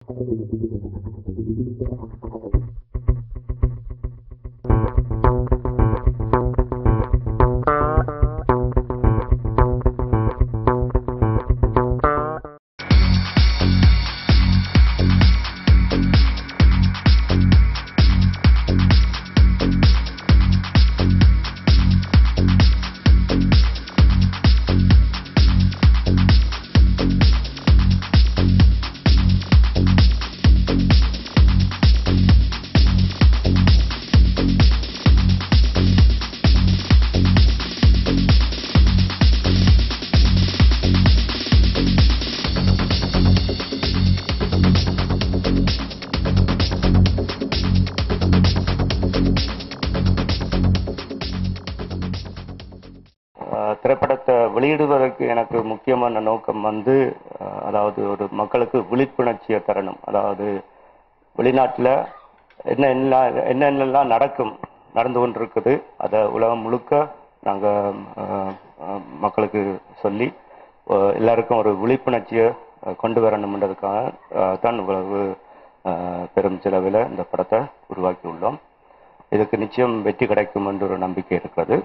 ஆஹ் திரைப்படத்தை வெளியிடுவதற்கு எனக்கு முக்கியமான நோக்கம் வந்து ஆஹ் அதாவது ஒரு மக்களுக்கு விழிப்புணர்ச்சியை தரணும் அதாவது வெளிநாட்டில் என்ன என்ன என்னென்னலாம் நடக்கும் நடந்து கொண்டிருக்குது அதை உலகம் முழுக்க நாங்கள் மக்களுக்கு சொல்லி ஆஹ் எல்லாருக்கும் ஒரு விழிப்புணர்ச்சியை ஆஹ் கொண்டு வரணுன்றதுக்காக ஆஹ் தான் இவ்வளவு ஆஹ் பெரும் செலவில் இந்த படத்தை உருவாக்கி உள்ளோம் இதுக்கு நிச்சயம் வெற்றி கிடைக்கும் என்ற ஒரு நம்பிக்கை இருக்கிறது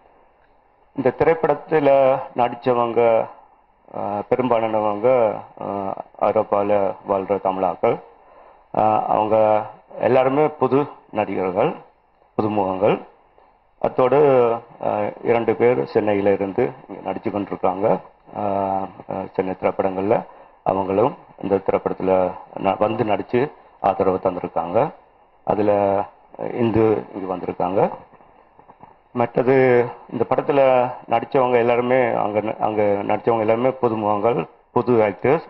இந்த திரைப்படத்தில் நடித்தவங்க பெரும்பாலானவங்க ஆஹ் ஐரோப்பாவில் வாழ்கிற தமிழாக்கள் ஆஹ் அவங்க எல்லாருமே புது நடிகர்கள் புதுமுகங்கள் அத்தோடு ஆஹ் இரண்டு பேர் சென்னையில் இருந்து இங்கே நடித்து கொண்டிருக்காங்க ஆஹ் ஆஹ் சென்னை திரைப்படங்களில் அவங்களும் இந்த திரைப்படத்தில் ந வந்து நடித்து ஆதரவு தந்திருக்காங்க அதில் இந்து இங்கே வந்திருக்காங்க மற்றது இந்த படத்தில் நடித்தவங்க எல்லாருமே அங்கே அங்கே நடித்தவங்க எல்லாருமே புதுமுகங்கள் புது ஆக்டர்ஸ்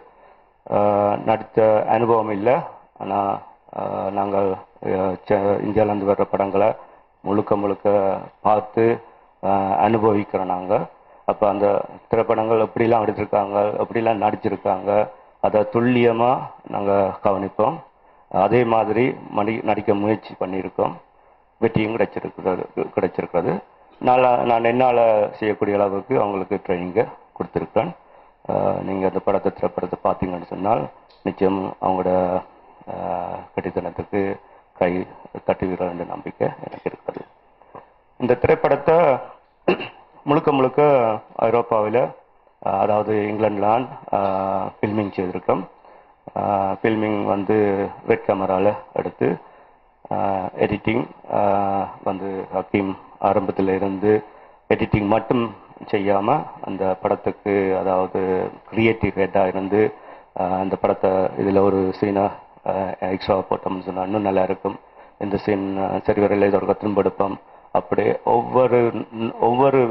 நடித்த அனுபவம் இல்லை ஆனால் நாங்கள் இந்தியாவிலேருந்து வர்ற படங்களை முழுக்க முழுக்க பார்த்து ஆஹ் அனுபவிக்கிறோம் நாங்கள் அப்போ அந்த திரைப்படங்கள் எப்படிலாம் எடுத்திருக்காங்க எப்படிலாம் நடிச்சிருக்காங்க அதை துல்லியமாக நாங்கள் கவனிப்போம் அதே மாதிரி மடி நடிக்க முயற்சி பண்ணியிருக்கோம் வெற்றியும் கிடைச்சிருக்கிறது கிடைச்சிருக்கிறது நான் நான் என்னால் செய்யக்கூடிய அளவுக்கு அவங்களுக்கு ட்ரைனிங்கை கொடுத்துருக்கேன் நீங்கள் அந்த படத்தை திரைப்படத்தை பார்த்தீங்கன்னு சொன்னால் நிச்சயம் அவங்களோட ஆஹ், கட்டித்தனத்துக்கு கை தட்டுவீர்கள் என்ற நம்பிக்கை எனக்கு இருக்குது இந்த திரைப்படத்தை முழுக்க முழுக்க ஐரோப்பாவில் அதாவது இங்கிலாந்துலான் ஃபில்மிங் செய்திருக்கோம் ஃபில்மிங் வந்து ரெட் கேமராவில் எடுத்து எடிட்டிங் வந்து ஹக்கீம் ஆரம்பத்தில் இருந்து எடிட்டிங் மட்டும் செய்யாமல் அந்த படத்துக்கு அதாவது கிரியேட்டிவ் ஹெட்டாக இருந்து ஆஹ் அந்த படத்தை இதில் ஒரு சீனை எக்ஸ்ட்ரா போட்டோம்னு சொன்னால் இன்னும் நல்லா இருக்கும் இந்த சீன் சரி வரையில் இது ஒரு திரும்பெடுப்போம் அப்படியே ஒவ்வொரு ஒவ்வொரு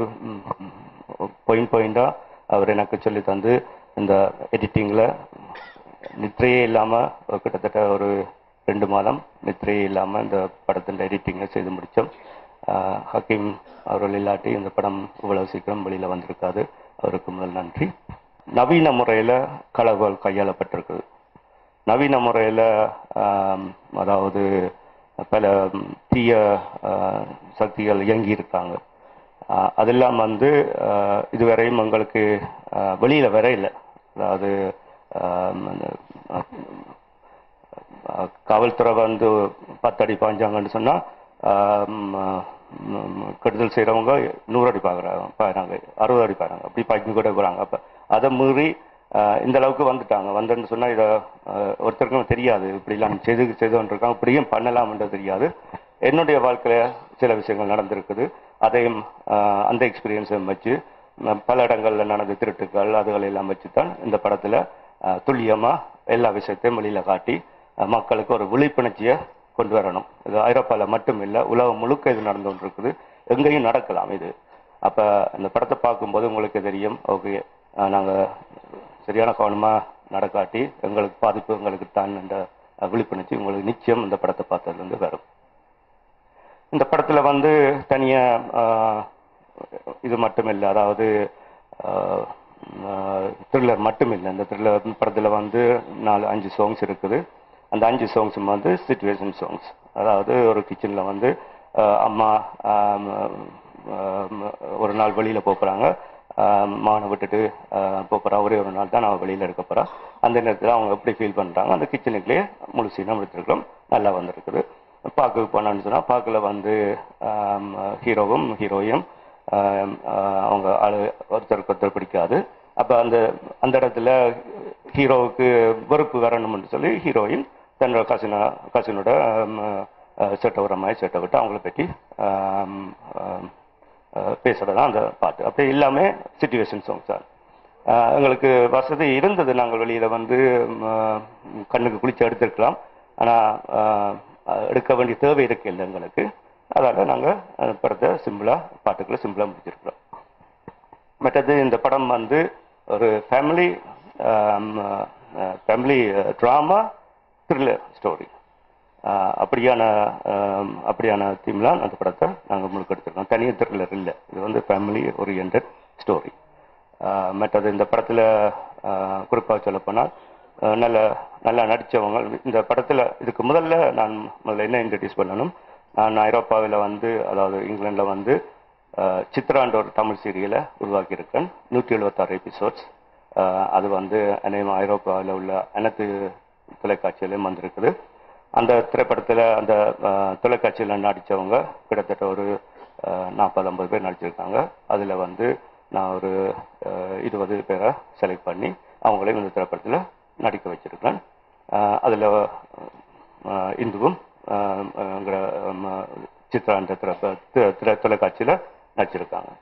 பாயிண்ட் பாயிண்டாக அவர் எனக்கு சொல்லி தந்து இந்த எடிட்டிங்கில் நித்திரையே இல்லாமல் கிட்டத்தட்ட ஒரு ரெண்டு மாதம் நித்திரையே இல்லாமல் இந்த படத்தின் எடிட்டிங்கை செய்து முடித்தோம் ஹக்கீம் அவர்கள் இல்லாட்டி இந்த படம் இவ்வளவு சீக்கிரம் வெளியில் வந்திருக்காது அவருக்கு முதல் நன்றி நவீன முறையில் களவுகள் கையாளப்பட்டிருக்குது நவீன முறையில் அதாவது பல தீய ஆஹ், சக்திகள் இயங்கி இருக்காங்க ஆஹ், அதெல்லாம் வந்து ஆஹ், இதுவரையும் எங்களுக்கு ஆஹ், வெளியில வர இல்லை அதாவது ஆஹ், அந்த, ஆஹ், காவல்துறை வந்து பத்து அடி பாஞ்சாங்கன்னு சொன்னா ஆஹ், ம், ம், கெடுதல் செய்கிறவங்க நூறு அடி பார்க்குறாங்க பாக்குறாங்க அறுபது அடி பாக்குறாங்க அப்படி பாய்க்கு கூட போகிறாங்க அப்போ அதை மீறி ஆஹ், இந்த அளவுக்கு வந்துட்டாங்க வந்தேன்னு சொன்னால் இதை ஆஹ், ஒருத்தருக்கும் தெரியாது இப்படிலாம் செய்து செய்து கொண்டிருக்காங்க இப்படியும் பண்ணலாம்ன்றது தெரியாது என்னுடைய வாழ்க்கையில் சில விஷயங்கள் நடந்திருக்குது அதையும் ஆஹ், அந்த எக்ஸ்பீரியன்ஸையும் வச்சு ம- பல இடங்களில் நடந்த திருட்டுக்கள் அதுகளை எல்லாம் வச்சு தான் இந்த படத்தில் துல்லியமாக எல்லா விஷயத்தையும் வெளியில் காட்டி ஆஹ், மக்களுக்கு ஒரு விழிப்புணர்ச்சியை கொண்டு வரணும் இது ஐரோப்பாவில் மட்டும் இல்லை உலகம் முழுக்க இது நடந்து கொண்டிருக்குது எங்கேயும் நடக்கலாம் இது அப்போ இந்த படத்தை பார்க்கும்போது உங்களுக்கு தெரியும் ஓகே நாங்கள் சரியான கவனமாக நடக்காட்டி எங்களுக்கு பாதிப்பு எங்களுக்கு தான் என்ற அஹ், விழிப்புணர்ச்சி உங்களுக்கு நிச்சயம் இந்த படத்தை பார்த்ததுலேருந்து வரும் இந்த படத்தில் வந்து தனியாக இது மட்டும் இல்லை அதாவது த்ரில்லர் மட்டும் இல்லை இந்த த்ரில்லர் படத்தில் வந்து நாலு அஞ்சு சாங்ஸ் இருக்குது அந்த அஞ்சு சாங்ஸும் வந்து சிச்சுவேஷன் சாங்ஸ் அதாவது ஒரு கிச்சனில் வந்து ஆஹ் அம்மா ஆம், ஆம், ஒரு நாள் வெளியில் போகிறாங்க மானை விட்டுட்டு போகிறா ஒரே ஒரு நாள் தான் நான் வெளியில் இருக்க போகிறா அந்த நேரத்தில் அவங்க எப்படி ஃபீல் பண்ணுறாங்க அந்த கிச்சனுக்குள்ளேயே முழு சீனம் எடுத்துருக்கிறோம் நல்லா வந்திருக்குது பார்க்கு போனான்னு சொன்னால் பார்க்கில் வந்து ஆம், ஹீரோவும் ஹீரோயும் ஆம், ஆஹ், அவங்க ஆளு ஒருத்தருக்கு ஒருத்தர் பிடிக்காது அப்போ அந்த அந்த இடத்துல ஹீரோவுக்கு வெறுப்பு வரணும்னு சொல்லி ஹீரோயின் தன்னோட கசின கசினோட செட்டை வர மாதிரி செட்டை விட்டு அவங்கள பற்றி ஆம், ஆம், ஆஹ், பேசுறது தான் அந்த பாட்டு அப்படி எல்லாமே சுச்சுவேஷன் சாங்ஸ் தான் ஆஹ், எங்களுக்கு வசதி இருந்தது நாங்கள் வெளியில் வந்து ம், கண்ணுக்கு குளிச்சு எடுத்திருக்கலாம் ஆனால் எடுக்க வேண்டிய தேவை இருக்கு இல்லை எங்களுக்கு அதால் நாங்கள் படத்தை சிம்பிளாக பாட்டுக்களை சிம்பிளாக முடிச்சிருக்கிறோம் மற்றது இந்த படம் வந்து ஒரு family family drama thriller story அப்படியான ஆம், அப்படியான தீம்லாம் அந்த படத்தை நாங்கள் முழுக்க எடுத்திருக்கோம் தனியாக த்ரில்லர் இல்லை இது வந்து ஃபேமிலி ஓரியன்ட் ஸ்டோரி மற்றது இந்த படத்தில் குறிப்பாக சொல்லப்போனால் ஆஹ், நல்ல நல்லா நடித்தவங்க இந்த படத்தில் இதுக்கு முதல்ல நான் முதல்ல என்ன இன்ட்ரடியூஸ் பண்ணணும் நான் ஐரோப்பாவில் வந்து அதாவது இங்கிலாண்டில் வந்து ஆஹ், சித்ரான்ற ஒரு தமிழ் சீரியலை உருவாக்கியிருக்கேன் நூற்றி எழுபத்தாறு எபிசோட்ஸ் அது வந்து அநேகமாக ஐரோப்பாவில் உள்ள அனைத்து தொலைக்காட்சியிலையும் வந்திருக்குது அந்த திரைப்படத்தில் அந்த ஆஹ், தொலைக்காட்சியில் நடித்தவங்க கிட்டத்தட்ட ஒரு நாற்பது ஐம்பது பேர் நடிச்சிருக்காங்க அதில் வந்து நான் ஒரு ஆஹ், இருபது பேரை செலக்ட் பண்ணி அவங்களையும் இந்த திரைப்படத்தில் நடிக்க வச்சிருக்கேன் அதில் இந்துவும் ஆஹ், எங்கிற ஆம், சித்ரா என்ற திரைப்ப திரை- திரை தொலைக்காட்சியில் நடிச்சிருக்காங்க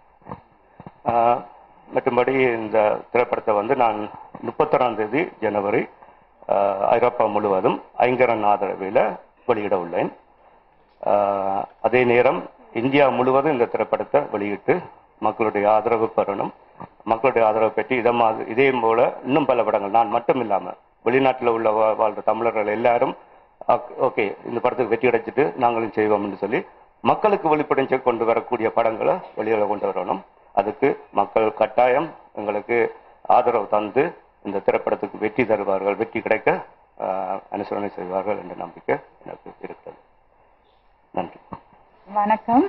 ஆஹ், மற்றும்படி இந்த திரைப்படத்தை வந்து நான் முப்பத்தொறாம் தேதி ஜனவரி ஆஹ், ஐரோப்பா முழுவதும் ஐங்கரன் ஆதரவில் வெளியிட உள்ளேன் ஆஹ், அதே நேரம் இந்தியா முழுவதும் இந்த திரைப்படத்தை வெளியிட்டு மக்களுடைய ஆதரவு பெறணும் மக்களுடைய ஆதரவு பெற்று இதை மாதிரி இதே போல இன்னும் பல படங்கள் நான் மட்டும் இல்லாமல் வெளிநாட்டில் உள்ள வா- வாழ்ற தமிழர்கள் எல்லாரும் ஓகே இந்த படத்துக்கு வெற்றி அடைச்சிட்டு நாங்களும் செய்வோம்னு சொல்லி மக்களுக்கு வெளிப்படைஞ்ச கொண்டு வரக்கூடிய படங்களை வெளியில கொண்டு வரணும் அதுக்கு மக்கள் கட்டாயம் எங்களுக்கு ஆதரவு தந்து இந்த திரைப்படத்துக்கு வெற்றி தருவார்கள் வெற்றி கிடைக்க ஆஹ், அனுசரணை செய்வார்கள் என்ற நம்பிக்கை எனக்கு இருக்கிறது நன்றி வணக்கம்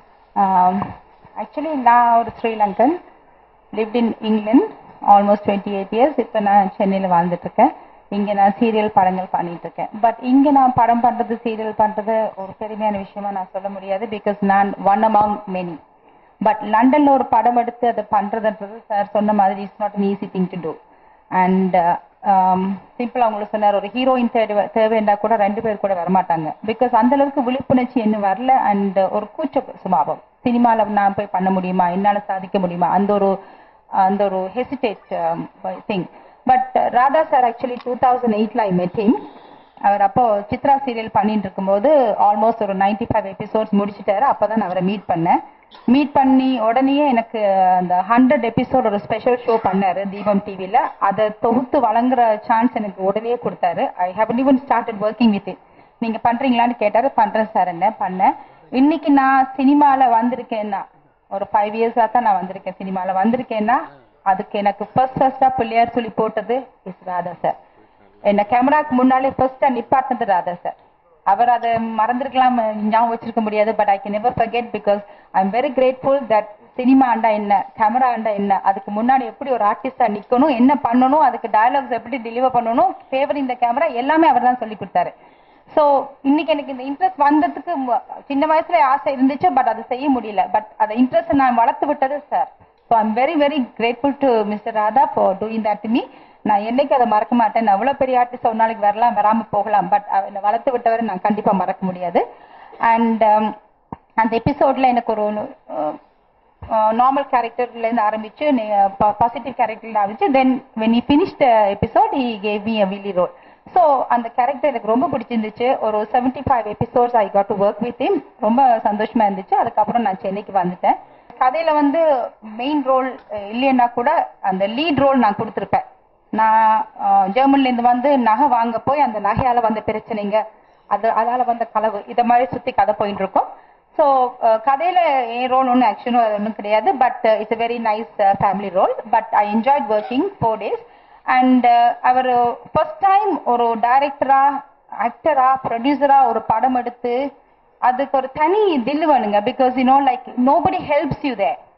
ஆக்சுவலி நான் ஒரு Sri Lankan lived in England almost twenty eight years இப்போ நான் சென்னையில் வாழ்ந்துட்டு இருக்கேன் இங்கே நான் சீரியல் படங்கள் பண்ணிட்டு இருக்கேன் பட் இங்கே நான் படம் பண்ணுறது சீரியல் பண்ணுறது ஒரு பெருமையான விஷயமா நான் சொல்ல முடியாது பிகாஸ் நான் ஒன் அமாங் மெனி பட் லண்டன்ல ஒரு படம் எடுத்து அதை பண்றதுன்றது சார் சொன்ன மாதிரி it's not an easy thing to do and சிம்பிளா உங்களுக்கு சொன்னார் ஒரு ஹீரோயின் தேவை தேவைன்னா கூட ரெண்டு பேர் கூட வரமாட்டாங்க பிகாஸ் அந்த அளவுக்கு விழிப்புணர்ச்சி இன்னும் வரல அண்ட் ஒரு கூச்ச சுபாவம் சினிமால நான் போய் பண்ண முடியுமா என்னால சாதிக்க முடியுமா அந்த ஒரு அந்த ஒரு hesitate thing but Radha sir actually two thousand எயிட்ல ஐ மெட் him அவர் அப்போ சித்ரா சீரியல் பண்ணிட்டு இருக்கும்போது ஆல்மோஸ்ட் ஒரு 95 ஃபைவ் எபிசோட்ஸ் முடிச்சிட்டாரு அப்பதான் நான் அவரை மீட் பண்ணேன் மீட் பண்ணி உடனேயே எனக்கு அந்த ஹண்ட்ரட் எபிசோட் ஒரு ஸ்பெஷல் ஷோ பண்ணாரு தீபம் டிவில அதை தொகுத்து வழங்குற சான்ஸ் எனக்கு உடனே கொடுத்தாரு I have even started working with it நீங்க பண்றீங்களான்னு கேட்டாரு பண்றேன் சார் என்ன பண்ணேன் இன்னைக்கு நான் சினிமால வந்திருக்கேன்னா ஒரு ஃபைவ் இயர்ஸா தான் நான் வந்திருக்கேன் சினிமால வந்திருக்கேன்னா அதுக்கு எனக்கு ஃபர்ஸ்ட் ஃபர்ஸ்டா பிள்ளையார் சொல்லி போட்டது இஸ் ராதா சார் என்ன கேமராக்கு முன்னாலே ஃபர்ஸ்டா நிப்பாட்டினது ராதா சார் அவர் அதை மறந்திருக்கலாம் ஞாபகம் வச்சிருக்க முடியாது but I can never forget because I am very grateful that cinema ஆண்டா என்ன கேமரா ஆண்டா என்ன அதுக்கு முன்னாடி எப்படி ஒரு ஆர்டிஸ்டா நிக்கணும் என்ன பண்ணணும் அதுக்கு டயலாக்ஸ் எப்படி டெலிவர் பண்ணணும் ஃபேவர் இந்த கேமரா எல்லாமே அவர் தான் சொல்லி கொடுத்தாரு சோ இன்னைக்கு எனக்கு இந்த இன்ட்ரெஸ்ட் வந்ததுக்கு மு- சின்ன வயசுல ஆசை இருந்துச்சு பட் அது செய்ய முடியல பட் அந்த இன்ட்ரெஸ்ட் நான் வளர்த்து விட்டது sir so I'm very very grateful to mister Radha for doing that me நான் என்னைக்கு அதை மறக்க மாட்டேன் நான் எவ்வளவு பெரிய ஆர்டிஸ்ட் ஒரு நாளைக்கு வரலாம் வராம போகலாம் பட் என்னை வளர்த்து விட்டவரை நான் கண்டிப்பா மறக்க முடியாது அண்ட் அந்த எபிசோட்ல எனக்கு ஒரு நார்மல் கேரக்டர்ல இருந்து ஆரம்பிச்சு பாசிட்டிவ் கேரக்டர்ல ஆரம்பிச்சு then when he finished episode he gave me a வில்லி ரோல் ஸோ அந்த கேரக்டர் எனக்கு ரொம்ப பிடிச்சிருந்துச்சு ஒரு 75 five episodes I got to work with him ரொம்ப சந்தோஷமா இருந்துச்சு அதுக்கப்புறம் நான் சென்னைக்கு வந்துட்டேன் கதையில வந்து மெயின் ரோல் இல்லைன்னா கூட அந்த லீட் ரோல் நான் கொடுத்துருப்பேன் நான் அஹ், ஜெர்மன்ல இருந்து வந்து நகை வாங்க போய் அந்த நகையால வந்த பிரச்சனைங்க அது அதால வந்த களவு இத மாதிரி சுத்தி கதை போயிட்டு இருக்கும் ஸோ கதையில என் ரோல் ஒன்றும் ஆக்ஷனும் அது ஒன்றும் கிடையாது but it's a very nice family role but I enjoyed working four days and அவர் ஃபர்ஸ்ட் டைம் ஒரு டைரக்டரா ஆக்டரா ப்ரொடியூசரா ஒரு படம் எடுத்து அதுக்கு ஒரு தனி தில்லு வேணுங்க because you know like nobody helps you they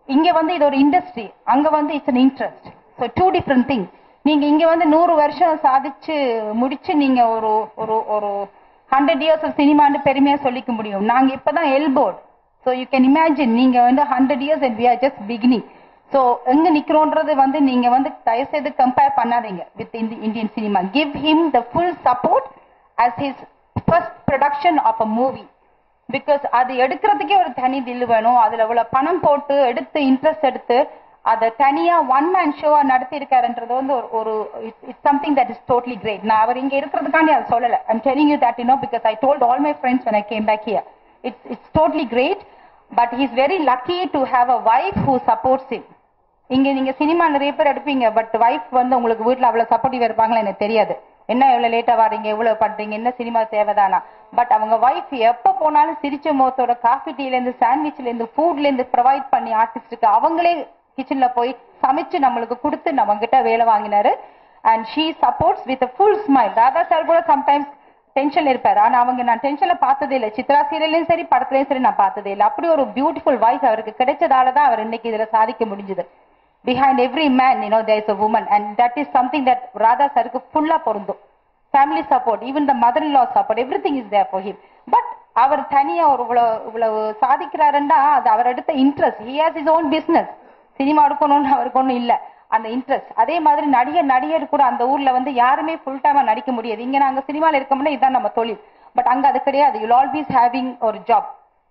இங்க வந்து இது ஒரு இண்டஸ்ட்ரி அங்க வந்து it's an interest so two different thing நீங்க இங்க வந்து நூறு வருஷம் சாதிச்சு முடிச்சு நீங்க ஒரு ஒரு ஒரு ஹண்ட்ரட் இயர்ஸ் ஆஃப் சினிமான்னு பெருமையா சொல்லிக்க முடியும் நாங்க இப்பதான் எல்போர்ட் ஸோ யூ கேன் இமேஜின் நீங்க வந்து hundred years and we are just beginning so எங்க நிக்கிறோன்றது வந்து நீங்க வந்து தயவு செய்து கம்பேர் பண்ணாதீங்க வித் இந்த Indian cinema give him the full support as his first production of a movie because அது எடுக்கிறதுக்கே ஒரு தனி தில்லு வேணும் அதுல இவ்வளவு பணம் போட்டு எடுத்து இன்ட்ரெஸ்ட் எடுத்து அதை தனியா ஒன் மேன் ஷோவா நடத்தி இருக்காருன்றது வந்து ஒரு ஒரு it's something that is totally great நான் அவர் இங்க இருக்கிறதுக்காண்டி அதை சொல்லல I'm telling you that you know because I told all my friends when I came back here it's it's totally great but he is very lucky to have a wife who supports him இங்க நீங்க cinema நிறைய பேர் எடுப்பீங்க but wife வந்து உங்களுக்கு வீட்ல அவ்வளவு supportive இருப்பாங்களா எனக்கு தெரியாது என்ன இவ்வளவு லேட்டா வர்றீங்க இவ்வளவு பண்றீங்க என்ன சினிமா தேவைதானா பட் அவங்க வைஃப் எப்ப போனாலும் சிரிச்ச முகத்தோட காஃபி டீல இருந்து சாண்ட்விச்ல இருந்து ஃபுட்ல இருந்து ப்ரொவைட் பண்ணி ஆர்டிஸ்டுக்கு அவங்களே கிச்சன்ல போய் சமைச்சு நம்மளுக்கு கொடுத்து நம்ம கிட்ட வேலை வாங்கினாரு and she supports with full smile Radha sir கூட சம்டைம்ஸ் டென்ஷன்ல இருப்பாரு ஆனா அவங்க நான் டென்ஷன்ல பார்த்ததே இல்லை சித்ரா சீரியல்லையும் சரி படத்துலயும் சரி நான் பார்த்ததே இல்லை அப்படி ஒரு பியூட்டிஃபுல் வாய்ஸ் அவருக்கு கிடைச்சதால தான் அவர் இன்னைக்கு இதுல சாதிக்க முடிஞ்சது behind every man you know there is a woman and that is something that Radha சருக்கு ஃபுல்லா பொருந்தும் family support even the mother in law support everything is there for him but அவர் தனியா ஒரு இவ்வளவு இவ்வளவு சாதிக்கிறாருன்னா அது அவர் எடுத்த interest he has his own business cinema எடுக்கணும்னு அவருக்கு ஒண்ணும் இல்ல அந்த இன்ட்ரெஸ்ட் அதே மாதிரி நடிகர் நடிகர் கூட அந்த ஊர்ல வந்து யாருமே ஃபுல் டைமா நடிக்க முடியாது இங்க நாங்க சினிமால இருக்கோம்னா இதுதான் நம்ம தொழில் பட் அங்க அது கிடையாது யூ ஆல்வேஸ் ஹேவிங் ஒரு ஜாப்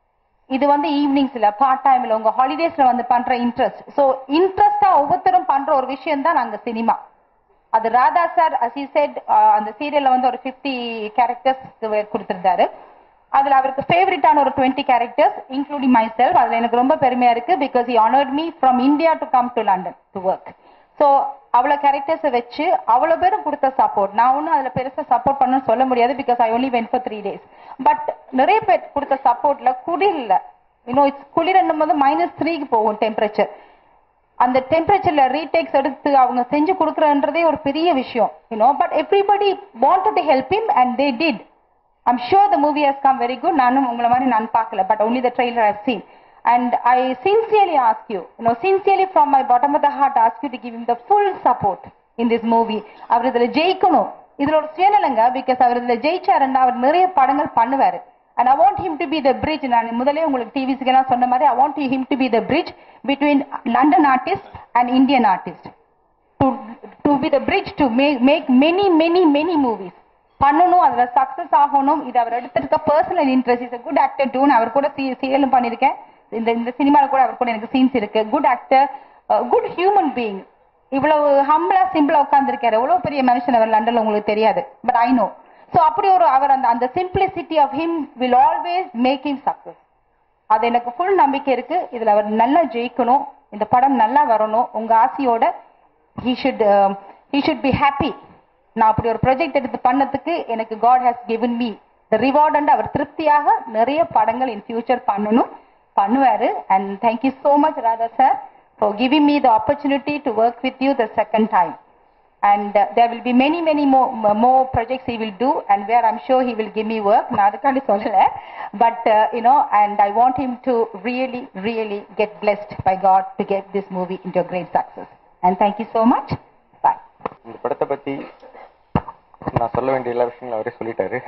இது வந்து ஈவினிங்ஸ்ல பார்ட் டைம்ல உங்க ஹாலிடேஸ்ல வந்து பண்ற இன்ட்ரெஸ்ட் சோ இன்ட்ரெஸ்டா ஒவ்வொருத்தரும் பண்ற ஒரு விஷயம் தான் நாங்க சினிமா அது ராதா சார் அசி செட் அந்த சீரியல்ல வந்து ஒரு 50 கேரக்டர்ஸ் கொடுத்திருந்தாரு அதுல அவருக்கு ஃபேவரட்டான ஒரு 20 கேரக்டர்ஸ் இன்க்ளூடிங் மை செல்ஃப் அதுல எனக்கு ரொம்ப பெருமையா இருக்கு because he honored me from India to come to London to work so அவ்வளவு கேரக்டர்ஸை வச்சு அவ்வளவு பேரும் கொடுத்த சப்போர்ட் நான் ஒன்றும் அதுல பெருசா சப்போர்ட் பண்ணணும்னு சொல்ல முடியாது because I only went for three days but நிறைய பேர் கொடுத்த சப்போர்ட்ல குளிர்ல இன்னும் இட்ஸ் குளிர் போது மைனஸ் த்ரீக்கு போகும் டெம்பரேச்சர் அந்த டெம்பரேச்சர்ல ரீடேக்ஸ் எடுத்து அவங்க செஞ்சு கொடுக்குறன்றதே ஒரு பெரிய விஷயம் you know but everybody wanted to help him and they did I'm sure the movie has come very good நானும் உங்களை மாதிரி நான் பார்க்கல but only the trailer have seen and I sincerely ask you you know sincerely from my bottom of the heart ask you to give him the full support in this movie அவர் இதுல ஜெயிக்கணும் இதுல ஒரு சுயநலங்க பிகாஸ் அவர் இதுல ஜெயிச்சாருன்னா அவர் நிறைய படங்கள் பண்ணுவாரு and I want him to be the bridge நான் முதலே உங்களுக்கு டிவிஸ்க்கு எல்லாம் சொன்ன மாதிரி I want him to be the bridge between London artist and Indian artist to to be the bridge to make make many many many movies பண்ணணும் அதுல success ஆகணும் இது அவர் எடுத்திருக்க personal interest is good actor too நான் அவர் கூட சீரியலும் பண்ணிருக்கேன் இந்த இந்த சினிமால கூட அவர் கூட எனக்கு சீன்ஸ் இருக்கு good actor good human being இவ்வளவு ஹம்பிளா சிம்பிளா உட்கார்ந்துருக்காரு எவ்வளவு பெரிய மனுஷன் அவர் லண்டன்ல உங்களுக்கு தெரியாது பட் ஐ நோ சோ அப்படி ஒரு அவர் அந்த அந்த simplicity of him will always make him success அது எனக்கு ஃபுல் நம்பிக்கை இருக்கு இதுல அவர் நல்லா ஜெயிக்கணும் இந்த படம் நல்லா வரணும் உங்க ஆசையோட he should he should be happy நான் அப்படி ஒரு ப்ராஜெக்ட் எடுத்து பண்ணதுக்கு எனக்கு God has given me the reward and அவர் திருப்தியாக நிறைய படங்கள் இன் ஃபியூச்சர் பண்ணணும் பண்ணுவாரு அண்ட் thank you so much Radha sir for giving me the opportunity to work with you the second time and uh, there will be many many more more projects he will do and where i'm sure he will give me work நான் அதுக்காண்டி சொல்லல but uh, you know and i want him to really really get blessed by god to get this movie into a great success and thank you so much bye இந்த படத்தை பத்தி நான் சொல்ல வேண்டிய எல்லா விஷயங்களும் அவரே சொல்லிட்டாரு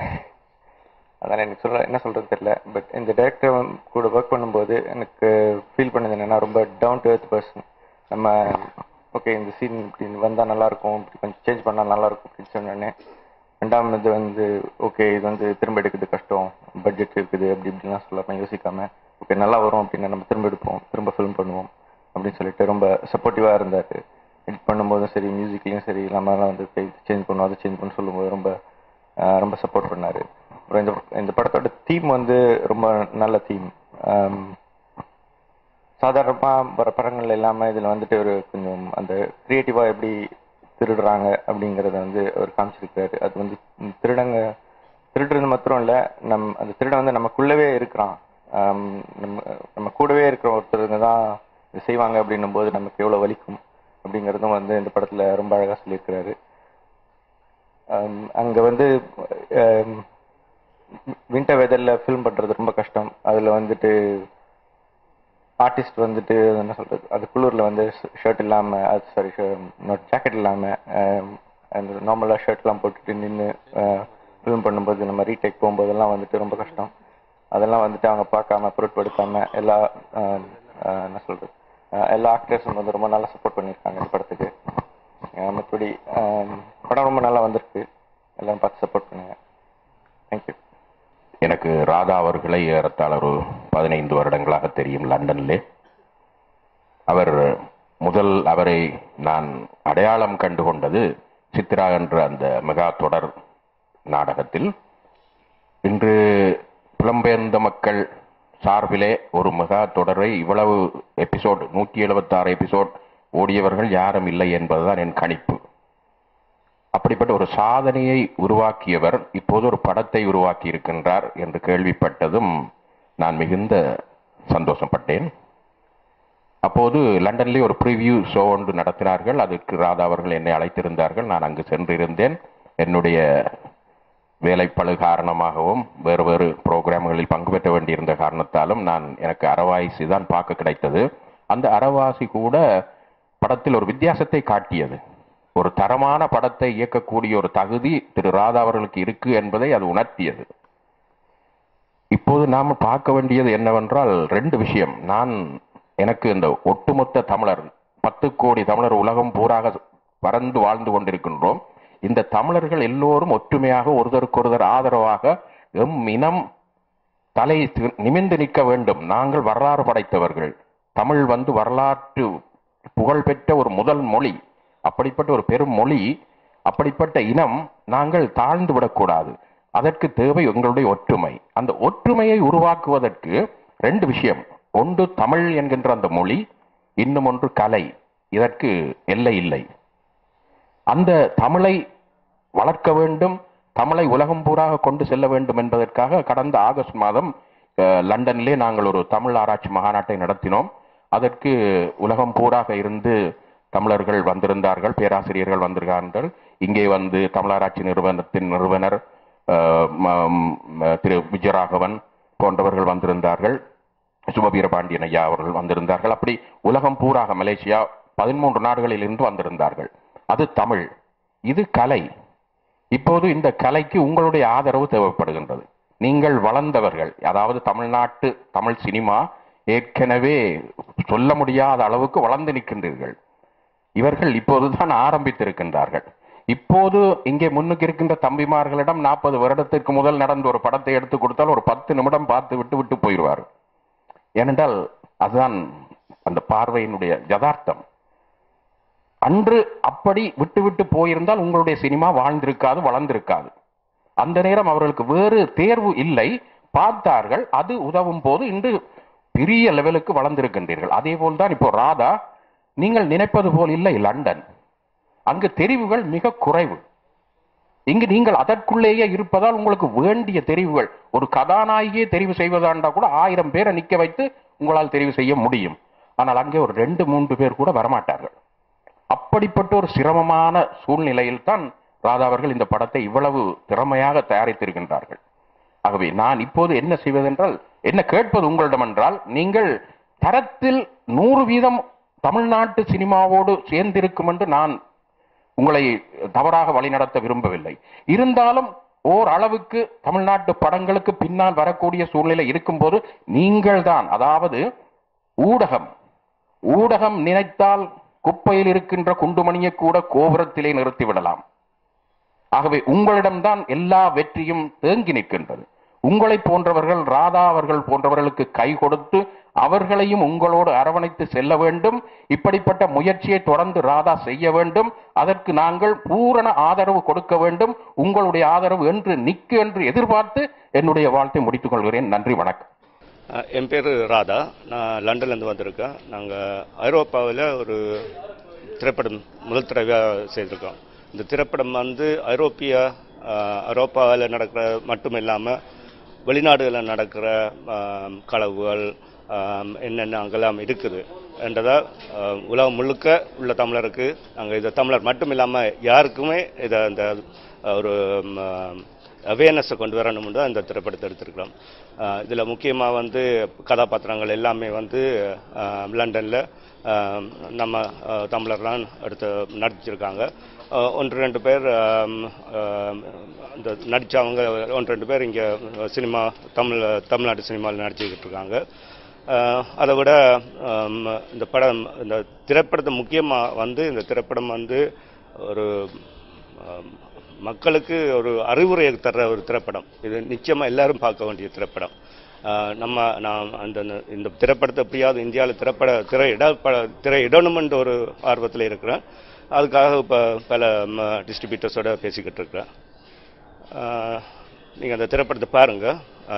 அதான் எனக்கு சொல்ல என்ன சொல்றது தெரியல பட் இந்த டைரக்டர் கூட ஒர்க் பண்ணும்போது எனக்கு ஃபீல் பண்ணது என்னன்னா ரொம்ப டவுன் டு எர்த் பர்சன் நம்ம ஓகே இந்த சீன் இப்படி வந்தா நல்லா இருக்கும் இப்படி கொஞ்சம் சேஞ்ச் பண்ணா நல்லா இருக்கும் அப்படின்னு சொன்னோடனே ரெண்டாம் இது வந்து ஓகே இது வந்து திரும்ப எடுக்கிறது கஷ்டம் பட்ஜெட் இருக்குது அப்படி இப்படிலாம் சொல்லாம யோசிக்காம ஓகே நல்லா வரும் அப்படின்னா நம்ம திரும்ப எடுப்போம் திரும்ப ஃபிலிம் பண்ணுவோம் அப்படின்னு சொல்லிட்டு ரொம்ப சப்போர்ட்டிவா இருந்தாரு எடிட் பண்ணும்போதும் சரி மியூசிக்லயும் சரி நம்மளாம் வந்து சேஞ்ச் பண்ணுவோம் அதை சேஞ்ச் பண்ண சொல்லும்போது ரொம்ப ஆஹ் ரொம்ப சப்போர்ட் பண்ணாரு அப்புறம் இந்த இந்த படத்தோட தீம் வந்து ரொம்ப நல்ல தீம் சாதாரணமா வர படங்கள் இல்லாம இதுல வந்துட்டு ஒரு கொஞ்சம் அந்த கிரியேட்டிவா எப்படி திருடுறாங்க அப்படிங்கறத வந்து அவர் காமிச்சிருக்காரு அது வந்து ம், திருடங்க திருடுறது மாத்திரம் இல்ல நம் அந்த திருடன் வந்து நமக்குள்ளவே இருக்கிறான் ஆம், நம்ம நம்ம கூடவே இருக்கிற ஒருத்தருங்க தான் இது செய்வாங்க அப்படின்னும் போது நமக்கு எவ்வளவு வலிக்கும் அப்படிங்கறதும் வந்து இந்த படத்துல ரொம்ப அழகா சொல்லியிருக்கிறாரு ஆம், அங்க வந்து வின்டர் வெதர்ல ஃபில்ம் பண்றது ரொம்ப கஷ்டம் அதுல வந்துட்டு ஆர்டிஸ்ட் வந்துட்டு என்ன சொல்றது அது குளிரில் வந்து ஷர்ட் இல்லாமல் அது சாரி ஜாக்கெட் இல்லாமல் அந்த நார்மலாக ஷர்ட்லாம் போட்டுட்டு நின்று ஃபிலிம் பண்ணும்போது நம்ம ரீடேக் போகும்போதெல்லாம் வந்துட்டு ரொம்ப கஷ்டம் அதெல்லாம் வந்துட்டு அவங்க பார்க்காம பொருட்படுத்தாம எல்லா ஆம், ஆஹ், என்ன சொல்றது ஆஹ், எல்லா ஆக்டர்ஸும் வந்து ரொம்ப நல்லா சப்போர்ட் பண்ணியிருக்காங்க இந்த படத்துக்கு ஆஹ், மற்றபடி ஆம், படம் ரொம்ப நல்லா வந்திருக்கு எல்லாரும் பார்த்து சப்போர்ட் பண்ணுங்க தேங்க்யூ எனக்கு ராதா அவர்களை ஏறத்தாழ ஒரு பதினைந்து வருடங்களாக தெரியும் லண்டனிலே அவர் முதல் அவரை நான் அடையாளம் கண்டு கொண்டது சித்ரா என்ற அந்த மெகா தொடர் நாடகத்தில் இன்று புலம்பெயர்ந்த மக்கள் சார்பிலே ஒரு மெகா தொடரை இவ்வளவு எபிசோட் நூற்றி எழுபத்தாறு எபிசோட் ஓடியவர்கள் யாரும் இல்லை என்பதுதான் என் கணிப்பு அப்படிப்பட்ட ஒரு சாதனையை உருவாக்கியவர் இப்போது ஒரு படத்தை உருவாக்கி இருக்கின்றார் என்று கேள்விப்பட்டதும் நான் மிகுந்த சந்தோஷப்பட்டேன் அப்போது லண்டனிலே ஒரு ப்ரிவியூ ஷோ ஒன்று நடத்தினார்கள் அதுக்கு ராதா அவர்கள் என்னை அழைத்திருந்தார்கள் நான் அங்கு சென்றிருந்தேன் என்னுடைய வேலைப்பளு காரணமாகவும் வேறு வேறு புரோகிராம்களில் பங்கு பெற்ற வேண்டியிருந்த காரணத்தாலும் நான் எனக்கு அறவாசி தான் பார்க்க கிடைத்தது அந்த அறவாசி கூட படத்தில் ஒரு வித்தியாசத்தை காட்டியது ஒரு தரமான படத்தை இயக்கக்கூடிய ஒரு தகுதி திரு ராதா அவர்களுக்கு இருக்கு என்பதை அது உணர்த்தியது இப்போது நாம் பார்க்க வேண்டியது என்னவென்றால் ரெண்டு விஷயம் நான் எனக்கு இந்த ஒட்டுமொத்த தமிழர் பத்து கோடி தமிழர் உலகம் பூராக பறந்து வாழ்ந்து கொண்டிருக்கின்றோம் இந்த தமிழர்கள் எல்லோரும் ஒற்றுமையாக ஒருவருக்கொருவர் ஆதரவாக எம் இனம் தலை தி- நிமிர்ந்து நிற்க வேண்டும் நாங்கள் வரலாறு படைத்தவர்கள் தமிழ் வந்து வரலாற்று புகழ்பெற்ற ஒரு முதல் மொழி அப்படிப்பட்ட ஒரு பெரும் மொழி அப்படிப்பட்ட இனம் நாங்கள் தாழ்ந்து விடக்கூடாது அதற்கு தேவை எங்களுடைய ஒற்றுமை அந்த ஒற்றுமையை உருவாக்குவதற்கு ரெண்டு விஷயம் ஒன்று தமிழ் என்கின்ற அந்த மொழி இன்னும் ஒன்று கலை இதற்கு எல்லை இல்லை அந்த தமிழை வளர்க்க வேண்டும் தமிழை உலகம் பூராக கொண்டு செல்ல வேண்டும் என்பதற்காக கடந்த ஆகஸ்ட் மாதம் அஹ், லண்டனிலே நாங்கள் ஒரு தமிழ் ஆராய்ச்சி மகாநாட்டை நடத்தினோம் அதற்கு உலகம் பூராக இருந்து தமிழர்கள் வந்திருந்தார்கள் பேராசிரியர்கள் வந்திருக்கார்கள் இங்கே வந்து தமிழாராய்ச்சி நிறுவனத்தின் நிறுவனர் அஹ், ம- ம- திரு விஜயராகவன் போன்றவர்கள் வந்திருந்தார்கள் சுபவீரபாண்டியன் ஐயா அவர்கள் வந்திருந்தார்கள் அப்படி உலகம் பூராக மலேசியா பதிமூன்று நாடுகளில் இருந்து வந்திருந்தார்கள் அது தமிழ் இது கலை இப்போது இந்த கலைக்கு உங்களுடைய ஆதரவு தேவைப்படுகின்றது நீங்கள் வளர்ந்தவர்கள் அதாவது தமிழ்நாட்டு தமிழ் சினிமா ஏற்கனவே சொல்ல முடியாத அளவுக்கு வளர்ந்து நிற்கின்றீர்கள் இவர்கள் இப்போதுதான் ஆரம்பித்திருக்கின்றார்கள் இப்போது இங்கே முன்னுக்கு இருக்கின்ற தம்பிமார்களிடம் நாற்பது வருடத்திற்கு முதல் நடந்த ஒரு படத்தை எடுத்து கொடுத்தால் ஒரு பத்து நிமிடம் பார்த்து விட்டு விட்டு போயிடுவார் ஏனென்றால் அதுதான் அந்த பார்வையினுடைய யதார்த்தம் அன்று அப்படி விட்டு விட்டு போயிருந்தால் உங்களுடைய சினிமா வாழ்ந்திருக்காது வளர்ந்திருக்காது அந்த நேரம் அவர்களுக்கு வேறு தேர்வு இல்லை பார்த்தார்கள் அது உதவும் போது இன்று பெரிய லெவலுக்கு வளர்ந்திருக்கின்றீர்கள் அதே போல்தான் இப்போ ராதா நீங்கள் நினைப்பது போல் இல்லை லண்டன் அங்கு தெரிவுகள் மிக குறைவு இங்கு நீங்கள் அதற்குள்ளேயே இருப்பதால் உங்களுக்கு வேண்டிய தெரிவுகள் ஒரு கதாநாயகியை தெரிவு செய்வதாண்டா கூட ஆயிரம் பேரை நிக்க வைத்து உங்களால் தெரிவு செய்ய முடியும் ஆனால் அங்கே ஒரு ரெண்டு மூன்று பேர் கூட வரமாட்டார்கள் அப்படிப்பட்ட ஒரு சிரமமான சூழ்நிலையில் தான் ராதா அவர்கள் இந்த படத்தை இவ்வளவு திறமையாக தயாரித்திருக்கின்றார்கள் ஆகவே நான் இப்போது என்ன செய்வதென்றால் என்ன கேட்பது உங்களிடம் என்றால் நீங்கள் தரத்தில் நூறு வீதம் தமிழ்நாட்டு சினிமாவோடு சேர்ந்திருக்கும் என்று நான் உங்களை தவறாக வழிநடத்த விரும்பவில்லை இருந்தாலும் ஓர் அளவுக்கு தமிழ்நாட்டு படங்களுக்கு பின்னால் வரக்கூடிய சூழ்நிலை இருக்கும்போது நீங்கள்தான் அதாவது ஊடகம் ஊடகம் நினைத்தால் குப்பையில் இருக்கின்ற குண்டுமணியை கூட கோபுரத்திலே நிறுத்திவிடலாம் ஆகவே உங்களிடம்தான் எல்லா வெற்றியும் தேங்கி நிற்கின்றது உங்களை போன்றவர்கள் ராதா அவர்கள் போன்றவர்களுக்கு கை கொடுத்து அவர்களையும் உங்களோடு அரவணைத்து செல்ல வேண்டும் இப்படிப்பட்ட முயற்சியை தொடர்ந்து ராதா செய்ய வேண்டும் அதற்கு நாங்கள் பூரண ஆதரவு கொடுக்க வேண்டும் உங்களுடைய ஆதரவு என்று நிற்கு என்று எதிர்பார்த்து என்னுடைய வாழ்த்தை முடித்துக் கொள்கிறேன் நன்றி வணக்கம் அஹ் என் பேர் ராதா நான் லண்டன்லேருந்து வந்திருக்கேன் நாங்கள் ஐரோப்பாவில் ஒரு திரைப்படம் முதல் தடவையாக செய்திருக்கோம் இந்த திரைப்படம் வந்து ஐரோப்பிய அஹ், ஐரோப்பாவில் நடக்கிற மட்டும் இல்லாமல் வெளிநாடுகளில் நடக்கிற அஹ், களவுகள் ஆம், என்னென்ன அங்கெல்லாம் இருக்குது என்றதா ஆஹ், உலகம் முழுக்க உள்ள தமிழருக்கு நாங்கள் இதை தமிழர் மட்டும் இல்லாமல் யாருக்குமே இதை அந்த ஆஹ், ஒரு அவேர்னஸை கொண்டு வரணும்னு தான் இந்த திரைப்படத்தை எடுத்திருக்கிறோம் இதில் முக்கியமாக வந்து கதாபாத்திரங்கள் எல்லாமே வந்து லண்டனில் நம்ம ஆஹ், தமிழர்லாம் எடுத்து நடிச்சிருக்காங்க ஆஹ், ஒன்று ரெண்டு பேர் ஆம், ஆம், இந்த நடித்தவங்க ஒன்று ரெண்டு பேர் இங்கே சினிமா தமிழ் தமிழ்நாட்டு சினிமாவில் நடிச்சுக்கிட்டு இருக்காங்க ஆஹ், அதை விட ஆம், இந்த படம் இந்த திரைப்படத்தை முக்கியமாக வந்து இந்த திரைப்படம் வந்து ஒரு ஆம், மக்களுக்கு ஒரு அறிவுரையை தர்ற ஒரு திரைப்படம் இது நிச்சயமாக எல்லாரும் பார்க்க வேண்டிய திரைப்படம் ஆஹ், நம்ம நான் அந்த இந்த திரைப்படத்தை எப்படியாவது இந்தியாவில் திரைப்பட திரையிட ப திரையிடணுமென்ற ஒரு ஆர்வத்தில் இருக்கிறேன் அதுக்காக இப்போ பல டிஸ்ட்ரிபியூட்டர்ஸோட பேசிக்கிட்டு இருக்கிறேன் நீங்கள் அந்த திரைப்படத்தை பாருங்கள்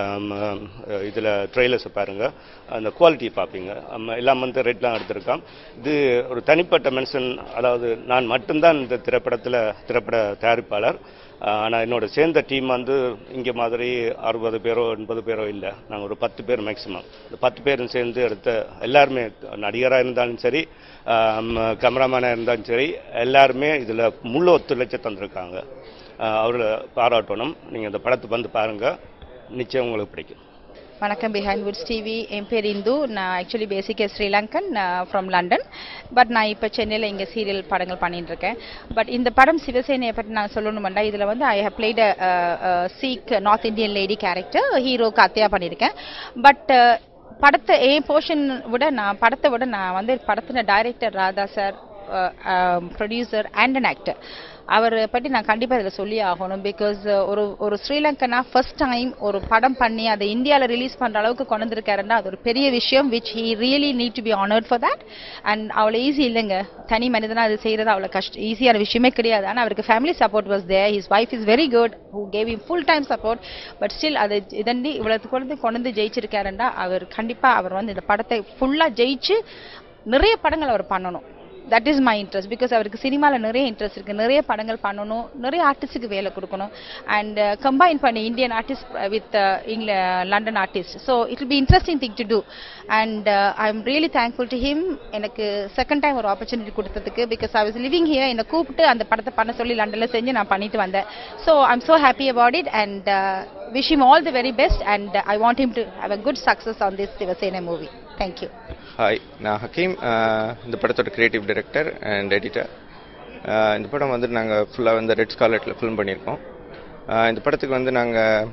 இதில் ட்ரெய்லர்ஸை பாருங்கள் அந்த குவாலிட்டி பார்ப்பீங்க ஆமா, எல்லாம் வந்து ரேட்லாம் எடுத்திருக்கான் இது ஒரு தனிப்பட்ட மென்ஷன் அதாவது நான் மட்டும்தான் இந்த திரைப்படத்தில் திரைப்பட தயாரிப்பாளர் ஆனால் என்னோட சேர்ந்த டீம் வந்து இங்கே மாதிரி அறுபது பேரோ எண்பது பேரோ இல்லை நாங்கள் ஒரு பத்து பேர் மேக்ஸிமம் இந்த பத்து பேரும் சேர்ந்து எடுத்த எல்லாருமே நடிகராக இருந்தாலும் சரி கேமராமேனாக இருந்தாலும் சரி எல்லாருமே இதில் முழு ஒத்துழைச்சு தந்திருக்காங்க அவரை பாராட்டணும் நீங்கள் இந்த படத்தை வந்து பாருங்கள் நிச்சயம் உங்களுக்கு பிடிக்கும் வணக்கம் பிஹைண்ட் வுட்ஸ் டிவி என் பேர் இந்து நான் ஆக்சுவலி பேசிக்காக ஸ்ரீலங்கன் ஃப்ரம் லண்டன் பட் நான் இப்போ சென்னையில் இங்கே சீரியல் படங்கள் பண்ணிட்டு இருக்கேன் பட் இந்த படம் சிவசேனையை பற்றி நான் சொல்லணுமெண்டா இதில் வந்து I have played chic north Indian lady character ஹீரோக்கு அத்தையா பண்ணியிருக்கேன் பட் படத்தை என் போர்ஷன் விட நான் படத்தை விட நான் வந்து படத்தின director Radha sir producer and an actor அவரை பற்றி நான் கண்டிப்பாக இதில் சொல்லி ஆகணும் பிகாஸ் ஒரு ஒரு ஸ்ரீலங்கனா ஃபர்ஸ்ட் டைம் ஒரு படம் பண்ணி அதை இந்தியாவில் ரிலீஸ் பண்ணுற அளவுக்கு கொண்டு வந்திருக்காருன்னா அது ஒரு பெரிய விஷயம் which he really need to be honoured for that and அவ்வளோ ஈஸி இல்லைங்க தனி மனிதனா அது செய்கிறது அவ்வளோ கஷ்ட ஈஸியான விஷயமே கிடையாது ஆனால் அவருக்கு family support was there his wife is very good who gave him full time support but still அதை இதண்டி இவ்வளவு கொண்டு கொண்டு வந்து ஜெயிச்சிருக்காருண்டா அவர் கண்டிப்பாக அவர் வந்து இந்த படத்தை ஃபுல்லாக ஜெயிச்சு நிறைய படங்கள் அவர் பண்ணணும் that is my interest because அவருக்கு சினிமாவில் நிறைய இன்ட்ரெஸ்ட் இருக்குது நிறைய படங்கள் பண்ணணும் நிறைய ஆர்டிஸ்ட்டுக்கு வேலை கொடுக்கணும் அண்ட் கம்பைன் பண்ணி Indian artist with English London artist so it will be interesting thing to do and I am really thankful to him எனக்கு செகண்ட் டைம் ஒரு ஆப்பர்ச்சுனிட்டி கொடுத்ததுக்கு because I was living here என்னை கூப்பிட்டு அந்த படத்தை பண்ண சொல்லி லண்டனில் செஞ்சு நான் பண்ணிட்டு வந்தேன் so I am so happy about it and wish him all the very best and I want him to have a good success on this Sivasenai movie thank you hi நான் ஹக்கீம் அஹ் இந்த படத்தோட கிரியேட்டிவ் டைரக்டர் அண்ட் எடிட்டர் இந்த படம் வந்து நாங்கள் ஃபுல்லாக வந்து red ஸ்காலெட்டில் film பண்ணியிருக்கோம் அஹ் இந்த படத்துக்கு வந்து நாங்கள்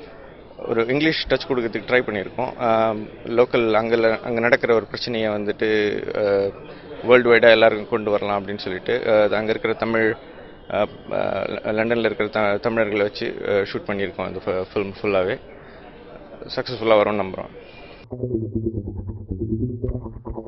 ஒரு இங்கிலீஷ் டச் கொடுக்கறதுக்கு ட்ரை பண்ணியிருக்கோம் லோக்கல் அங்கே அங்கே நடக்கிற ஒரு பிரச்சனையை வந்துட்டு வேர்ல்டு வைடாக எல்லாருக்கும் கொண்டு வரலாம் அப்படின்னு சொல்லிட்டு அங்கே இருக்கிற தமிழ் லண்டனில் இருக்கிற த தமிழர்களை வச்சு ஷூட் பண்ணியிருக்கோம் அந்த ஃபில்ம் ஃபுல்லாகவே சக்ஸஸ்ஃபுல்லாக வரும்னு நம்புகிறோம்